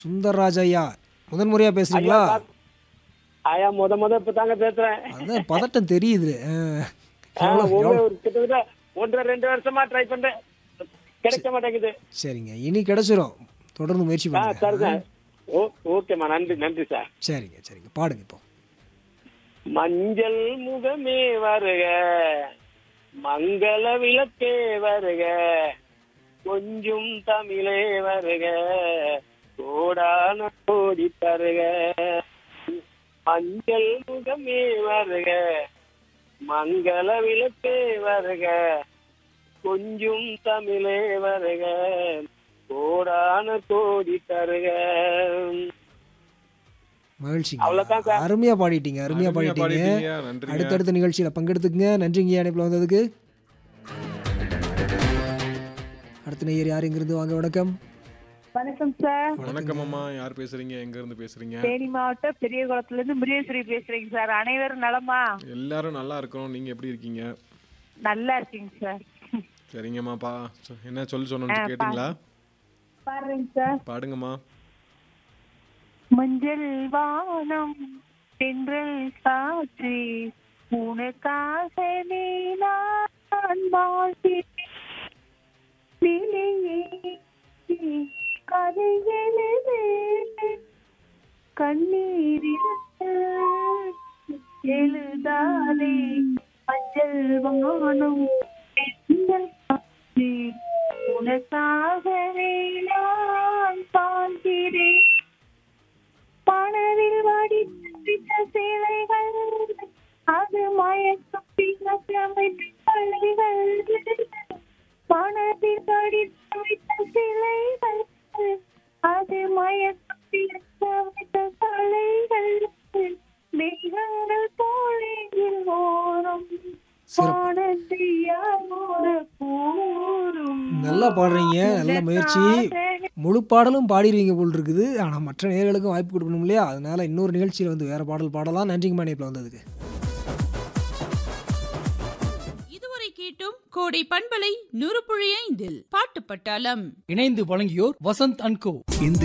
சுந்தர்ராஜ் ஐயா முதன் முறையா பேசுறீங்களா ஆயா முத முத இப்ப தாங்க பேசுறேன் அதான் பதட்டம் தெரியுது ஆ. ஆ, எவ்வளவு- உங்க எவ்வளவு- ஒரு கிட்டத்தட்ட ஒன்றரை ரெண்டு வருஷமா ட்ரை பண்றேன் கிடைக்க மாட்டேங்குது சரிங்க இனி கிடைச்சிரும் தொடர்ந்து முயற்சி ஆ சரி பண்ணுங்க சார் ஓ ஓகேம்மா நன்றி நன்றி சார் சரிங்க சரிங்க பாடுங்க இப்போ மஞ்சள் முகமே வருக மங்கள விளக்கே வருக கொஞ்சம் தமிழே வருக கோடான கோடி தருக மஞ்சள் முகமே வருக மங்கள விளக்கே வருக கொஞ்சம் தமிழே வருக கோடான கோடி தருக மகிழ்ச்சிங்க அவ்வளவுதான் சார். அருமையா பாடிட்டீங்க அருமையா அருமையா பாடிட்டீங்க பாடிட்டீங்க. நன்றிங்க. அடுத்தடுத்த நிகழ்ச்சியில பங்கெடுத்துக்குங்க நன்றிங்க அனுப்பில் வந்ததுக்கு அடுத்த நேயர் யார் இங்கிருந்து வாங்க வணக்கம் வணக்கம் சார் வணக்கம் அம்மா யார் பேசுறீங்க எங்க இருந்து பேசுறீங்க தேனி மாவட்டம் பெரிய குளத்துல இருந்து முரியேஸ்வரி பேசுறேங்க சார் அனைவரும் நலமா எல்லாரும் நல்லா இருக்கோம் நீங்க எப்படி இருக்கீங்க நல்லா இருக்கீங்க சார் சரிங்கம்மா பா சொ- என்ன சொல்லி சொன்னு கேட்டீங்களா பாருங்க சார் பாடுங்கம்மா மஞ்சள் வானம் தென்றல் காற்று உனக்காக நீ நான் வாழ்கிறேன். நிலையே கதை எழுது கண்ணீரில் எழுதாதே மஞ்சள் வானம் தென்றல் காற்று உனக்காகவே நான் வாழ்கிறேன் பணவில் வடித்த சிலைகள் அது மயக்கம் பின்னமைத்த பள்ளிகள் பணத்தில் வடித்த சிலைகள் அது மயக்கம் பின்னமைத்த பள்ளிகள் மேகங்கள் போலில் ஓரம் சிறப்பு. வானத்தை யாரோட கூறும் நல்லா பாடுறீங்க நல்ல முயற்சி முழு பாடலும் பாடிடுவீங்க போல் இருக்குது ஆனால் மற்ற நேயர்களுக்கும் வாய்ப்பு கொடுக்கணும் இல்லையா அதனால இன்னொரு நிகழ்ச்சியில் வந்து வேற பாடல் பாடலாம் நன்றிங்கம்மா இணைப்பில் வந்ததுக்கு இதுவரை கேட்டும் கோடை பண்பலை நூறு புள்ளி ஐந்தில் பாட்டு பட்டாளம் இணைந்து வழங்கியோர் வசந்த் அன்கோ